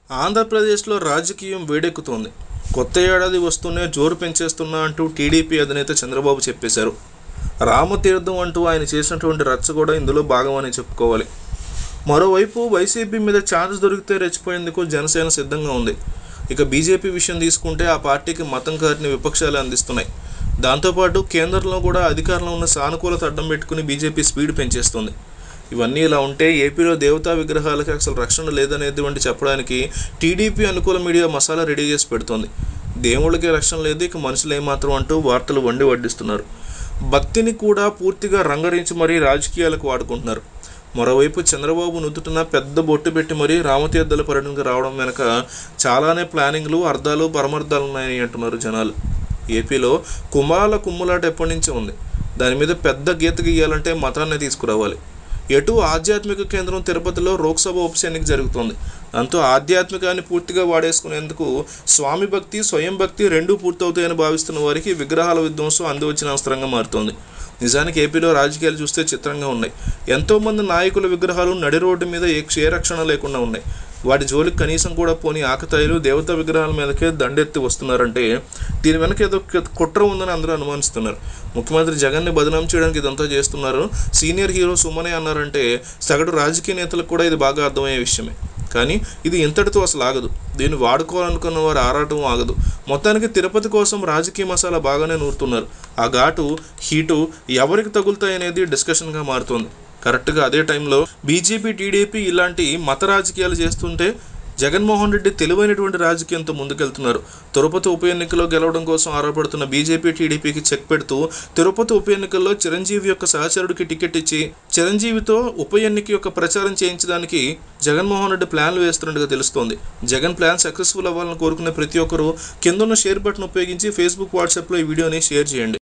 ఆంధ్రప్రదేశ్లో రాజకీయం వేడెక్కుతోంది కొత్త ఏడాది వస్తూనే జోరు పెంచేస్తున్నా అంటూ టీడీపీ అధినేత చంద్రబాబు చెప్పేశారు రామతీర్థం అంటూ ఆయన చేసినటువంటి రచ్చ కూడా ఇందులో భాగమని చెప్పుకోవాలి మరోవైపు వైసీపీ మీద ఛాన్స్ దొరికితే రెచ్చిపోయేందుకు జనసేన సిద్ధంగా ఉంది ఇక బీజేపీ విషయం తీసుకుంటే ఆ పార్టీకి మతం కారిని విపక్షాలు అందిస్తున్నాయి దాంతోపాటు కేంద్రంలో కూడా అధికారంలో ఉన్న సానుకూలత అడ్డం పెట్టుకుని బీజేపీ స్పీడ్ పెంచేస్తుంది ఇవన్నీ ఇలా ఉంటే ఏపీలో దేవతా విగ్రహాలకి అసలు రక్షణ లేదనేటువంటి చెప్పడానికి టీడీపీ అనుకూల మీడియా మసాలా రెడీ చేసి పెడుతోంది దేవుళ్ళకి రక్షణ లేదు ఇక మనుషులు ఏమాత్రం అంటూ వార్తలు వండి వడ్డిస్తున్నారు భక్తిని కూడా పూర్తిగా రంగరించి మరీ రాజకీయాలకు వాడుకుంటున్నారు మరోవైపు చంద్రబాబు నుదుటిన పెద్ద బొట్టు పెట్టి మరీ రామతీర్థాల పర్యటనకు రావడం వెనక చాలానే ప్లానింగ్లు అర్థాలు పరమార్థాలు ఉన్నాయని అంటున్నారు జనాలు ఏపీలో కుమాల కుమ్ములాట ఎప్పటి నుంచో ఉంది దాని మీద పెద్ద గీత గీయాలంటే మతాన్ని తీసుకురావాలి ఎటు ఆధ్యాత్మిక కేంద్రం తిరుపతిలో లోక్సభ ఉప ఎన్నిక జరుగుతోంది దాంతో ఆధ్యాత్మికాన్ని పూర్తిగా వాడేసుకునేందుకు స్వామి భక్తి స్వయం భక్తి రెండూ పూర్తవుతాయని భావిస్తున్న వారికి విగ్రహాల విధ్వంసం అందివచ్చిన అవసరంగా మారుతోంది నిజానికి ఏపీలో రాజకీయాలు చూస్తే చిత్రంగా ఉన్నాయి ఎంతోమంది నాయకుల విగ్రహాలు నడి రోడ్డు మీద ఏ క్షయరక్షణ లేకుండా ఉన్నాయి వాటి జోలికి కనీసం కూడా పోని ఆకతాయిలు దేవతా విగ్రహాల మీదకే దండెత్తి వస్తున్నారంటే దీని వెనక ఏదో క- కుట్ర ఉందని అందరూ అనుమానిస్తున్నారు ముఖ్యమంత్రి జగన్ని బదనాం చేయడానికి ఇదంతా చేస్తున్నారు సీనియర్ హీరో సుమనే అన్నారంటే సగటు రాజకీయ నేతలకు కూడా ఇది బాగా అర్థమయ్యే విషయమే కానీ ఇది ఇంతటితో అసలు ఆగదు దీన్ని వాడుకోవాలనుకున్న వారి ఆరాటం ఆగదు మొత్తానికి తిరుపతి కోసం రాజకీయ మసాలా బాగానే నూరుతున్నారు ఆ ఘాటు హీటు ఎవరికి తగులుతాయనేది డిస్కషన్గా మారుతోంది కరెక్ట్గా అదే టైంలో బీజేపీ టీడీపీ ఇలాంటి మత రాజకీయాలు చేస్తుంటే జగన్మోహన్ రెడ్డి తెలివైనటువంటి రాజకీయంతో ముందుకెళ్తున్నారు తిరుపతి ఉప ఎన్నికలో గెలవడం కోసం ఆరోపడుతున్న బీజేపీ టీడీపీకి చెక్ పెడుతూ తిరుపతి ఉప ఎన్నికల్లో చిరంజీవి యొక్క సహచరుడికి టికెట్ ఇచ్చి చిరంజీవితో ఉప ఎన్నిక యొక్క ప్రచారం చేయించడానికి జగన్మోహన్ రెడ్డి ప్లాన్లు వేస్తున్నట్టుగా తెలుస్తోంది జగన్ ప్లాన్ సక్సెస్ఫుల్ అవ్వాలని కోరుకునే ప్రతి ఒక్కరూ కిందన్న షేర్ బటన్ ఉపయోగించి ఫేస్బుక్ వాట్సాప్లో ఈ వీడియోని షేర్ చేయండి